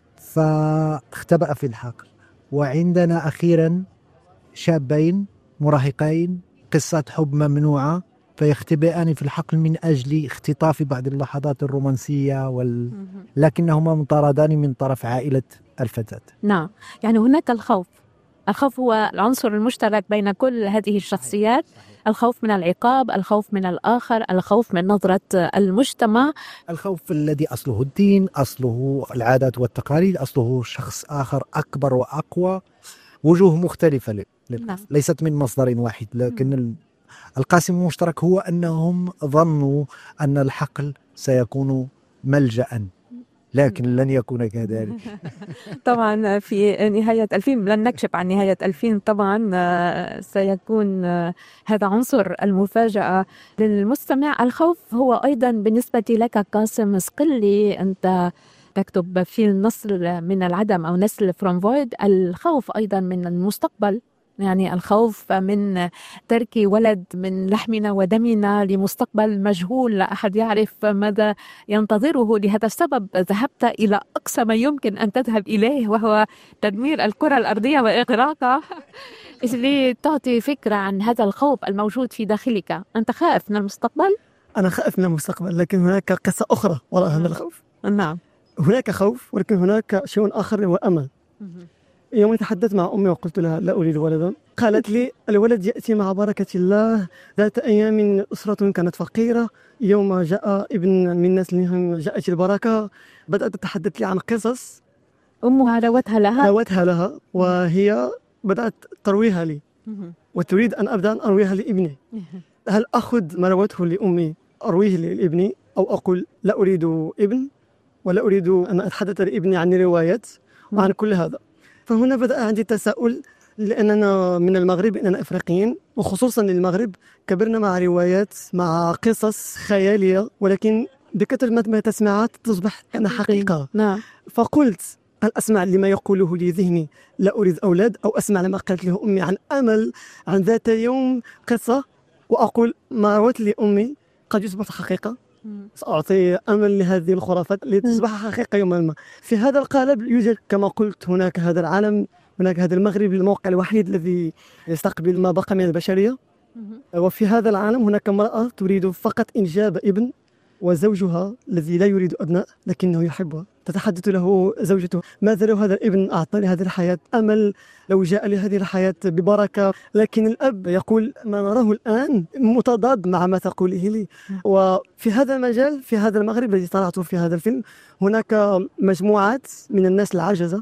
فاختبأ في الحقل وعندنا أخيرا شابين مراهقين قصة حب ممنوعة فيختبئان في الحقل من أجل اختطاف بعض اللحظات الرومانسية وال... لكنهما مطاردان من طرف عائلة الفتاة نعم يعني هناك الخوف الخوف هو العنصر المشترك بين كل هذه الشخصيات الخوف من العقاب الخوف من الآخر الخوف من نظرة المجتمع الخوف الذي أصله الدين أصله العادات والتقاليد أصله شخص آخر أكبر وأقوى وجوه مختلفة ل- لل- نعم. ليست من مصدر واحد لكن ال- القاسم المشترك هو أنهم ظنوا أن الحقل سيكون ملجأ لكن لن يكون كذلك طبعا في نهاية الفيلم لن نكشف عن نهاية الفيلم طبعا آه، سيكون آه، هذا عنصر المفاجأة للمستمع الخوف هو أيضا بالنسبة لك قاسم صقلي أنت تكتب في النسل من العدم أو نسل فرومفويد الخوف أيضا من المستقبل يعني الخوف من ترك ولد من لحمنا ودمنا لمستقبل مجهول لا أحد يعرف ماذا ينتظره لهذا السبب ذهبت إلى أقصى ما يمكن أن تذهب إليه وهو تدمير الكرة الأرضية وإغراقها لتعطي فكرة عن هذا الخوف الموجود في داخلك أنت خائف من المستقبل؟ أنا خائف من المستقبل لكن هناك قصة أخرى وراء هذا الخوف نعم هناك خوف ولكن هناك شيء آخر هو أمل يوم تحدثت مع أمي وقلت لها لا أريد ولدا قالت لي الولد يأتي مع بركة الله ذات أيام أسرة كانت فقيرة يوم جاء ابن من نسلهم جاءت البركة بدأت تتحدث لي عن قصص أمها روتها لها روتها لها وهي بدأت ترويها لي وتريد أن أبدأ أن أرويها لابني هل أخذ ما روته لأمي أرويه لابني أو أقول لا أريد ابن ولا أريد أن أتحدث لابني عن روايات وعن كل هذا فهنا بدأ عندي تساؤل لأننا من المغرب إننا إفريقيين وخصوصا للمغرب كبرنا مع روايات مع قصص خيالية ولكن بكثر ما- ما تسمعها تصبح كأنها حقيقة نعم فقلت هل أسمع لما يقوله لي ذهني لا أريد أولاد أو أسمع لما قالت له أمي عن أمل عن ذات يوم قصة وأقول ما روت لي أمي قد يصبح حقيقة سأعطي أمل لهذه الخرافات لتصبح حقيقة يوما ما في هذا القالب يوجد كما قلت هناك هذا العالم هناك هذا المغرب الموقع الوحيد الذي يستقبل ما بقى من البشرية وفي هذا العالم هناك امرأة تريد فقط إنجاب ابن وزوجها الذي لا يريد أبناء لكنه يحبها تتحدث له زوجته ماذا لو هذا الابن أعطى لهذه الحياة أمل لو جاء لهذه الحياة ببركة لكن الأب يقول ما نراه الآن متضاد مع ما تقوله لي وفي هذا المجال في هذا المغرب الذي طلعته في هذا الفيلم هناك مجموعات من الناس العجزة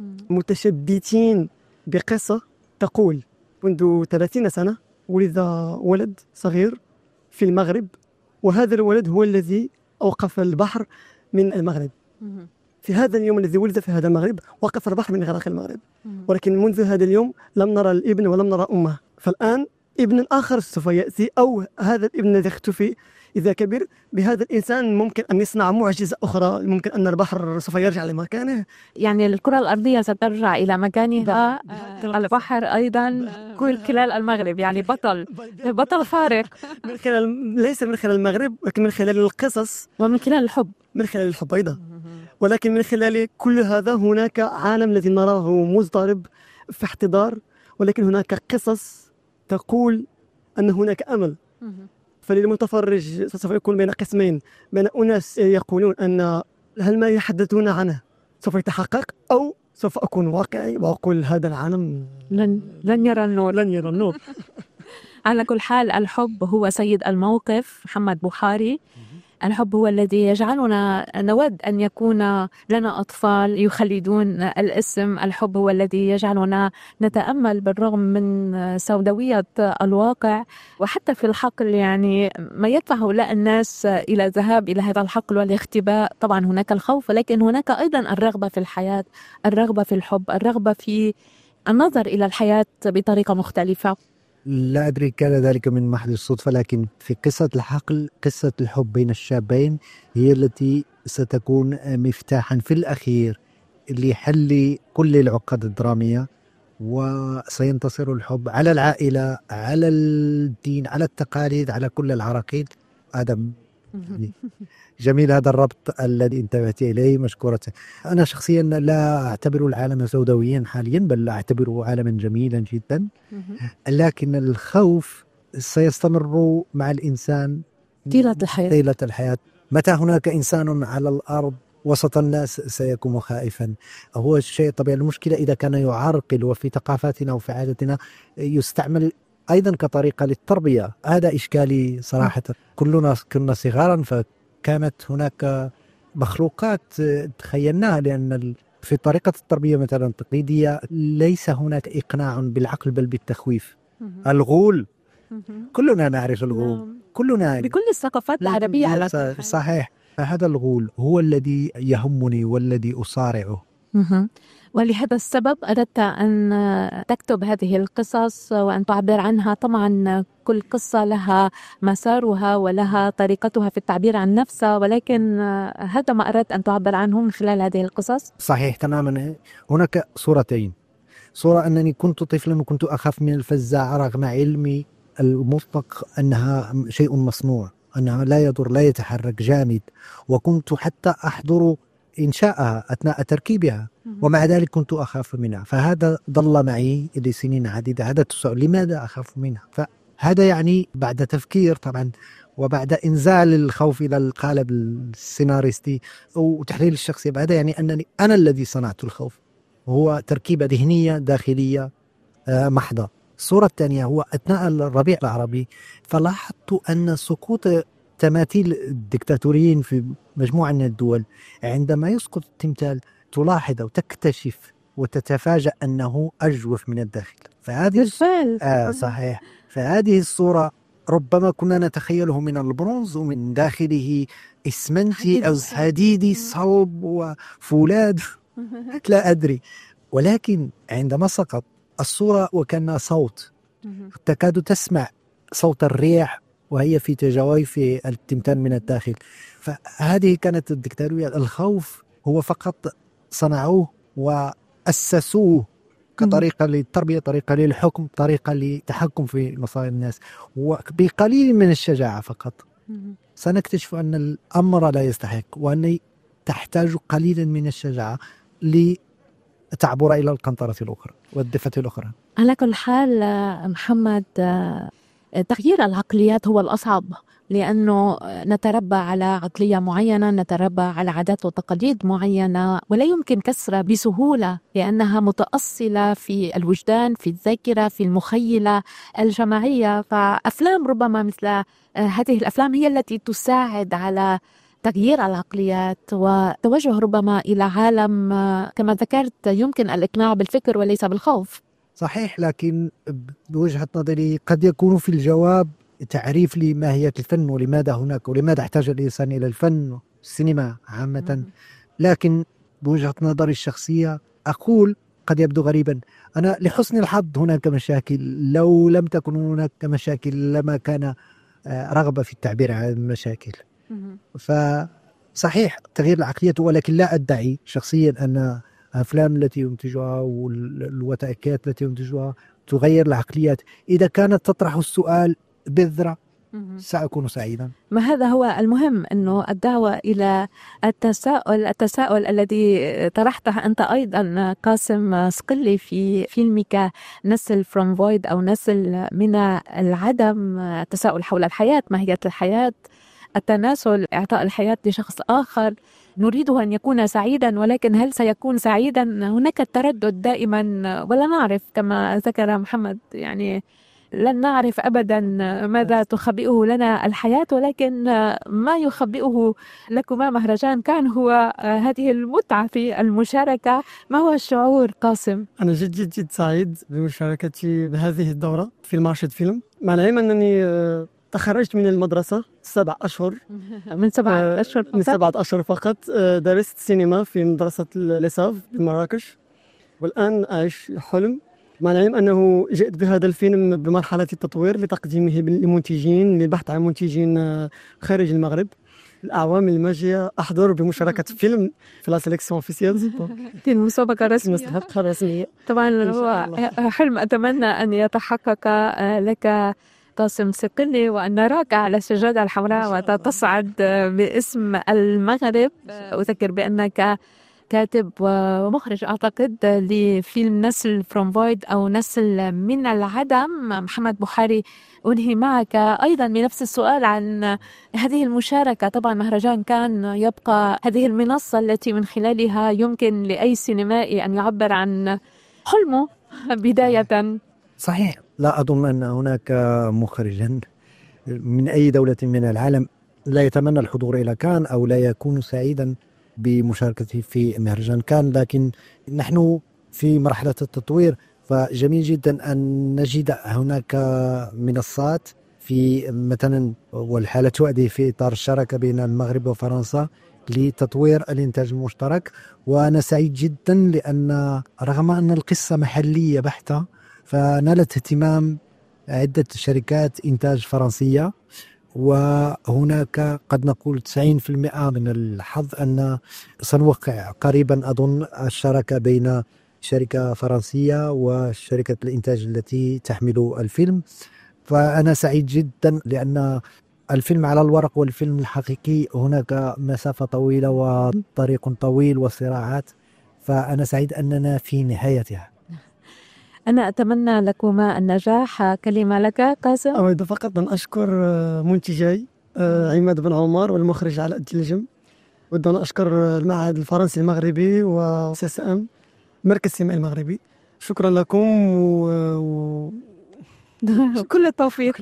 متشبتين بقصة تقول منذ 30 سنة ولد ولد صغير في المغرب وهذا الولد هو الذي أوقف البحر من المغرب في هذا اليوم الذي ولد في هذا المغرب وقف البحر من إغراق المغرب ولكن منذ هذا اليوم لم نرى الابن ولم نرى أمه فالآن ابن آخر سوف يأتي أو هذا الابن الذي اختفي إذا كبر بهذا الإنسان ممكن أن يصنع معجزة أخرى ممكن أن البحر سوف يرجع لمكانه يعني الكرة الأرضية سترجع إلى مكانها آه، البحر أيضا كل خلال المغرب يعني بطل بطل خارق من خلال ليس من خلال المغرب ولكن من خلال القصص ومن خلال الحب من خلال الحب أيضا ولكن من خلال كل هذا هناك عالم الذي نراه مضطرب في احتضار ولكن هناك قصص تقول أن هناك أمل فللمتفرج سوف يكون بين قسمين بين أناس يقولون أن هل ما يحدثون عنه سوف يتحقق أو سوف أكون واقعي وأقول هذا العالم لن لن يرى النور لن يرى النور على كل حال الحب هو سيد الموقف محمد بخاري الحب هو الذي يجعلنا نود أن يكون لنا أطفال يخلدون الاسم الحب هو الذي يجعلنا نتأمل بالرغم من سوداوية الواقع وحتى في الحقل يعني ما يدفع هؤلاء الناس إلى الذهاب إلى هذا الحقل والاختباء طبعا هناك الخوف ولكن هناك أيضا الرغبة في الحياة الرغبة في الحب الرغبة في النظر إلى الحياة بطريقة مختلفة لا أدري كان ذلك من محض الصدفة لكن في قصة الحقل قصة الحب بين الشابين هي التي ستكون مفتاحا في الأخير لحل كل العقد الدرامية وسينتصر الحب على العائلة على الدين على التقاليد على كل العراقيل هذا يعني جميل هذا الربط الذي انتبهت اليه مشكورة انا شخصيا لا اعتبر العالم سوداويا حاليا بل اعتبره عالما جميلا جدا لكن الخوف سيستمر مع الانسان طيلة الحياة طيلة الحياة متى هناك انسان على الارض وسط الناس سيكون خائفا هو الشيء طبيعي المشكلة إذا كان يعرقل وفي ثقافاتنا وفي عاداتنا يستعمل أيضا كطريقة للتربية هذا إشكالي صراحة كلنا كنا صغارا فكانت هناك مخلوقات تخيلناها لأن ال- في طريقة التربية مثلا التقليدية ليس هناك إقناع بالعقل بل بالتخويف الغول كلنا نعرف الغول كلنا بكل الثقافات العربية على ص- صحيح فهذا الغول هو الذي يهمني والذي أصارعه مهم. ولهذا السبب أردت أن تكتب هذه القصص وأن تعبر عنها طبعا كل قصة لها مسارها ولها طريقتها في التعبير عن نفسها ولكن هذا ما أردت أن تعبر عنه من خلال هذه القصص صحيح تماما هناك صورتين صورة أنني كنت طفلا وكنت أخاف من الفزاعة رغم علمي المطلق أنها شيء مصنوع أنها لا يضر لا يتحرك جامد وكنت حتى أحضر إنشاءها أثناء تركيبها ومع ذلك كنت أخاف منها فهذا ظل معي لسنين عديدة هذا التساؤل لماذا أخاف منها فهذا يعني بعد تفكير طبعا وبعد إنزال الخوف إلى القالب السيناريستي وتحليل الشخصية بعد يعني أنني أنا الذي صنعت الخوف هو تركيبة ذهنية داخلية آه، محضة الصورة الثانية هو أثناء الربيع العربي فلاحظت أن سقوط تماثيل الدكتاتوريين في مجموعة من الدول عندما يسقط التمثال تلاحظ أو تكتشف وتتفاجأ أنه أجوف من الداخل فهذه بالفعل آه صحيح فهذه الصورة ربما كنا نتخيله من البرونز ومن داخله اسمنتي حديد أو صلب. حديدي صلب وفولاذ لا أدري ولكن عندما سقط الصورة وكان صوت تكاد تسمع صوت الريح وهي في تجاويف التمثال من الداخل فهذه كانت الدكتاتورية الخوف هو فقط صنعوه وأسسوه كطريقة للتربية طريقة للحكم طريقة للتحكم في مصائر الناس وبقليل من الشجاعة فقط سنكتشف أن الأمر لا يستحق وأن تحتاج قليلا من الشجاعة لتعبر إلى القنطرة الأخرى والضفة الأخرى على كل حال آه، محمد آه، تغيير العقليات هو الأصعب لأنه نتربى على عقلية معينة نتربى على عادات وتقاليد معينة ولا يمكن كسرها بسهولة لأنها متأصلة في الوجدان في الذاكرة في المخيلة الجماعية فأفلام ربما مثل آه، هذه الأفلام هي التي تساعد على تغيير العقليات وتوجه ربما إلى عالم آه، كما ذكرت يمكن الإقناع بالفكر وليس بالخوف صحيح لكن بوجهة نظري قد يكون في الجواب تعريف لماهية الفن ولماذا هناك ولماذا احتاج الإنسان إلى الفن والسينما عامة لكن بوجهة نظري الشخصية أقول قد يبدو غريبا أنا لحسن الحظ هناك مشاكل لو لم تكن هناك مشاكل لما كان آه، رغبة في التعبير عن المشاكل فصحيح تغيير العقليات ولكن لا أدعي شخصيا أن الأفلام التي ينتجها والوثائقيات التي ينتجها تغير العقليات إذا كانت تطرح السؤال بذرة سأكون سعيدا ما هذا هو المهم انه الدعوه الى التساؤل التساؤل الذي طرحته انت ايضا قاسم صقلي في فيلمك نسل فروم فويد او نسل من العدم التساؤل حول الحياه ماهيه الحياه التناسل اعطاء الحياه لشخص اخر نريده ان يكون سعيدا ولكن هل سيكون سعيدا هناك التردد دائما ولا نعرف كما ذكر محمد يعني لن نعرف ابدا ماذا تخبئه لنا الحياه ولكن ما يخبئه لكما مهرجان كان هو هذه المتعه في المشاركه ما هو الشعور قاسم انا جد جد جد سعيد بمشاركتي بهذه الدوره في المارشد فيلم مع العلم انني آه، تخرجت من المدرسة سبع أشهر من سبعة أشهر من سبعة أشهر فقط آه، درست سينما في مدرسة ليساف بمراكش والآن أعيش حلم مع العلم أنه جئت بهذا الفيلم بمرحلة التطوير لتقديمه للمنتجين للبحث عن منتجين آه، خارج المغرب الأعوام الماجية أحضر بمشاركة فيلم في لا سيليكسيون اوفيسيال في المسابقة الرسمية المسابقة الرسمية طبعا إن شاء هو الله. حلم أتمنى أن يتحقق آه، لك قاسم صقلي وأن نراك على السجادة الحمراء وتصعد آه، باسم المغرب آه، أذكر بأنك كاتب ومخرج أعتقد لفيلم نسل فروم فويد أو نسل من العدم محمد بحاري أنهي معك أيضا بنفس السؤال عن هذه المشاركة طبعا مهرجان كان يبقى هذه المنصة التي من خلالها يمكن لأي سينمائي أن يعبر عن حلمه بداية صحيح لا أظن أن هناك مخرجا من أي دولة من العالم لا يتمنى الحضور إلى كان أو لا يكون سعيدا بمشاركته في مهرجان كان لكن نحن في مرحلة التطوير فجميل جدا أن نجد هناك منصات في مثلا والحالة تؤدي في إطار الشراكة بين المغرب وفرنسا لتطوير الإنتاج المشترك وأنا سعيد جدا لأن رغم أن القصة محلية بحتة فنالت اهتمام عدة شركات إنتاج فرنسية وهناك قد نقول 90% من الحظ أن سنوقع قريبا أظن الشراكة بين شركة فرنسية وشركة الإنتاج التي تحمل الفيلم فأنا سعيد جدا لأن الفيلم على الورق والفيلم الحقيقي هناك مسافة طويلة وطريق طويل وصراعات فأنا سعيد أننا في نهايتها أنا أتمنى لكما النجاح كلمة لك قاسم أود فقط أن أشكر آه، منتجي آه، عماد بن عمر والمخرج علاء الدلجم أود أن أشكر آه، المعهد الفرنسي المغربي و سي اس ام مركز السينما المغربي شكرا لكم و... و... كل التوفيق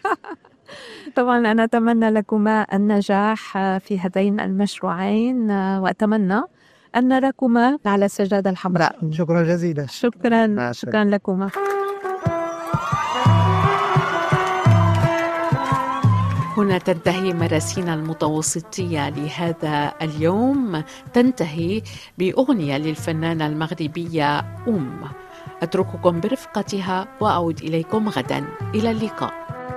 طبعا أنا أتمنى لكما النجاح في هذين المشروعين وأتمنى أن نراكما على السجادة الحمراء شكرا جزيلا شكرا مع شكرا لكما هنا تنتهي مراسينا المتوسطية لهذا اليوم تنتهي بأغنية للفنانة المغربية أم أترككم برفقتها وأعود إليكم غدا إلى اللقاء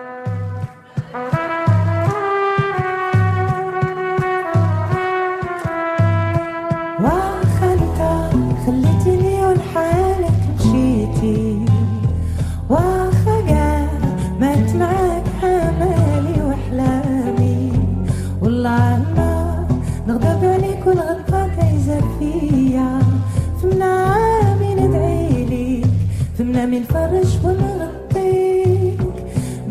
واخا خليتني ولحالك مشيتي واخا قاع مات معاك امالي واحلامي والله عنا نغضب عليك والغلطة تعزى فيا في منامي ندعي ليك في منامي نفرش ونغطيك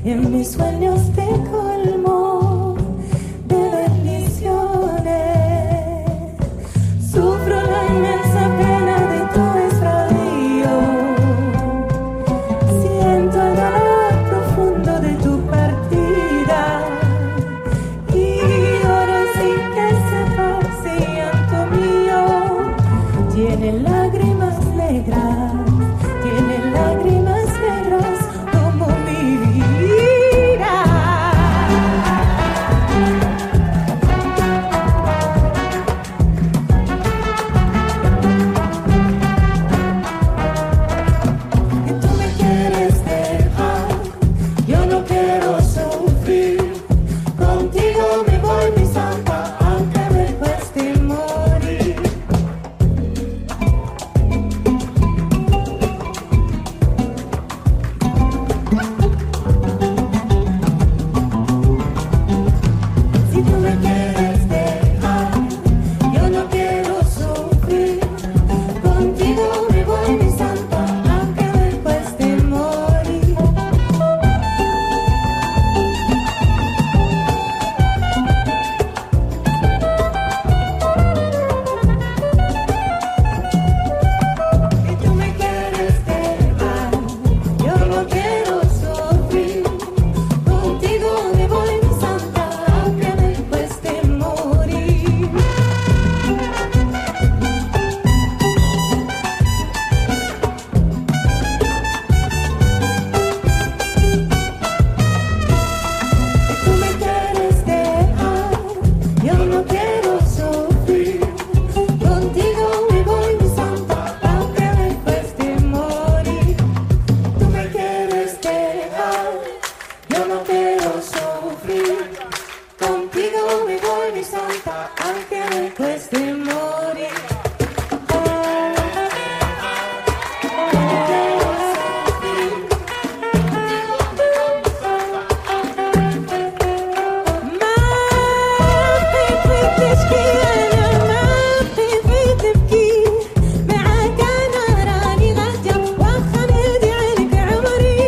y en mis sueños te colmo de bendiciones. Sufro la inmensa pena de tu extravío. Siento el dolor profundo de tu partida. Y ahora sí que sepas si llanto mío tiene lágrimas negras, tiene lágrimas negras como mi vida. Que tú me quieres dejar, yo no quiero sufrir. Contigo me voy, mi santa, aunque me cueste morir. Si tú me quieres dejar, yo no quiero sufrir. Contigo me voy, mi santa, aunque me cueste morir. Si tú me quieres dejar, yo no quiero sufrir. Contigo me voy, mi santa, aunque me cueste morir. Si tú me quieres dejar, yo no quiero sufrir. Contigo me voy, mi santa, aunque me cueste morir. Tú me quieres dejar, yo no quiero sufrir. Contigo me voy, mi santa, aunque me cueste morir. ما في تشكي أنا ما في تبكي معاك أنا راني غادية وخلدي عليك عمري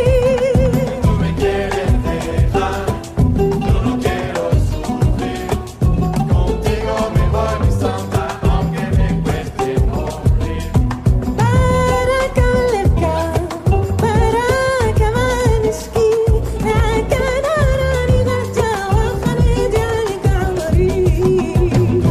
بارك لك بارك ما نشكي معاك أنا راني غادية وخلدي عليك عمري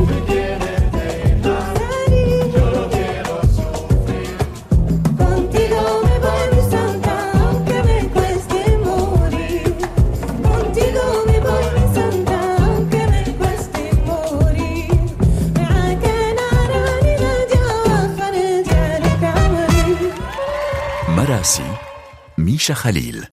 Contigo me voy mi santa aunque me cueste morir Contigo me voy mi santa aunque me cueste morir معاك أنا راني غادية وخلدي عليك عمري مراسي ميشا خليل